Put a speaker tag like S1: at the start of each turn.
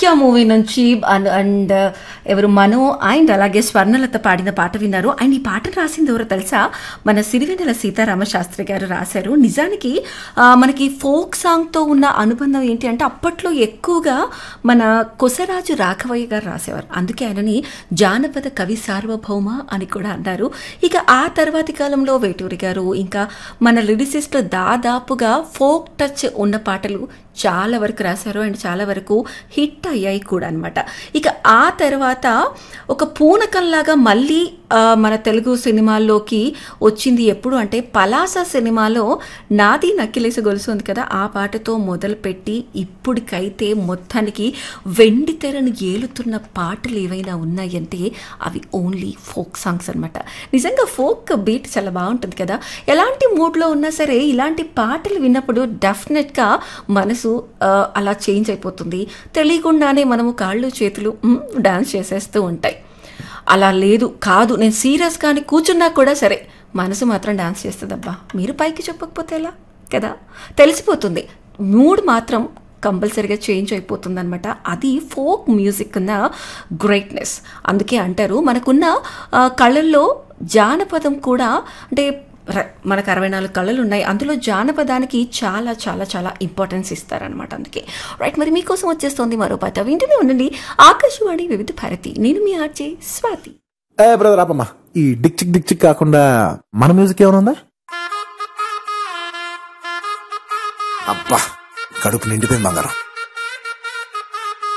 S1: సఖ్య movie నుంచి and and ఎవరు Manu and అలాగే స్వర్ణలత పాడిన పాట విన్నారు అండ్ ఈ పాటను రాసింది ఎవరో తెలుసా మన సిరివెన్నెల సీతారామ శాస్త్రి గారు రాశారు నిజానికి ఆ, మనకి ఫోక్ సాంగ్తో ఉన్న అనుబంధం ఏంటి అంటే అప్పట్లో ఎక్కువగా మన కొసరాజు రాఘవయ్య గారు రాసేవారు అందుకే ఆయనని జానపద కవి సార్వభౌమ అని కూడా అన్నారు ఇక ఆ తర్వాతి కాలంలో వేటూరి గారు ఇంకా మన లిరిసిస్టులు దాదాపుగా ఫోక్ టచ్ ఉన్న పాటలు చాలా వరకు రాశారు అండ్ చాలా వరకు హిట్ అయ్యాయి కూడా అనమాట ఇక ఆ తర్వాత ఒక పూనకంలాగా మళ్ళీ ఆ, మన తెలుగు సినిమాల్లోకి వచ్చింది ఎప్పుడు అంటే పలాస సినిమాలో నాది నక్కిలేసి గొలుసు ఉంది కదా ఆ పాటతో మొదలుపెట్టి ఇప్పటికైతే మొత్తానికి వెండి తెరను ఏలుతున్న పాటలు ఏవైనా ఉన్నాయంటే అవి ఓన్లీ ఫోక్ సాంగ్స్ అనమాట నిజంగా ఫోక్ బీట్ చాలా బాగుంటుంది కదా ఎలాంటి మూడ్లో ఉన్నా సరే ఇలాంటి పాటలు విన్నప్పుడు డెఫినెట్గా మనసు ఆ, అలా చేంజ్ అయిపోతుంది తెలియకుండానే మనము కాళ్ళు చేతులు మ్, డాన్స్ చేసేస్తూ ఉంటాయి అలా లేదు కాదు నేను సీరియస్ కానీ కూర్చున్నా కూడా సరే మనసు మాత్రం డాన్స్ చేస్తుందబ్బా మీరు పైకి చెప్పకపోతే ఎలా కదా తెలిసిపోతుంది మూడ్ మాత్రం కంపల్సరీగా చేంజ్ అయిపోతుంది అనమాట అది ఫోక్ మ్యూజిక్ ఉన్న గ్రేట్నెస్ అందుకే అంటారు మనకున్న ఆ, కళల్లో జానపదం కూడా అంటే ర- మనకు అరవై నాలుగు కళలు ఉన్నాయి అందులో జానపదానికి చాలా చాలా చాలా ఇంపార్టెన్స్ ఇస్తారనమాట అందుకే రైట్ మరి మీకోసం వచ్చేస్తోంది మరో పాట వింటూనే ఉండండి ఆకాశవాణి వివిధ భారతి నేను మీ ఆర్జే స్వాతి
S2: ఏ బ్రదర్ ఆపమ్మా ఈ డిక్ చిక్ డిక్ చిక్ కాకుండా మన మ్యూజిక్ ఏమైనా ఉందా అబ్బా కడుపు నిండిపోయింది బంగారం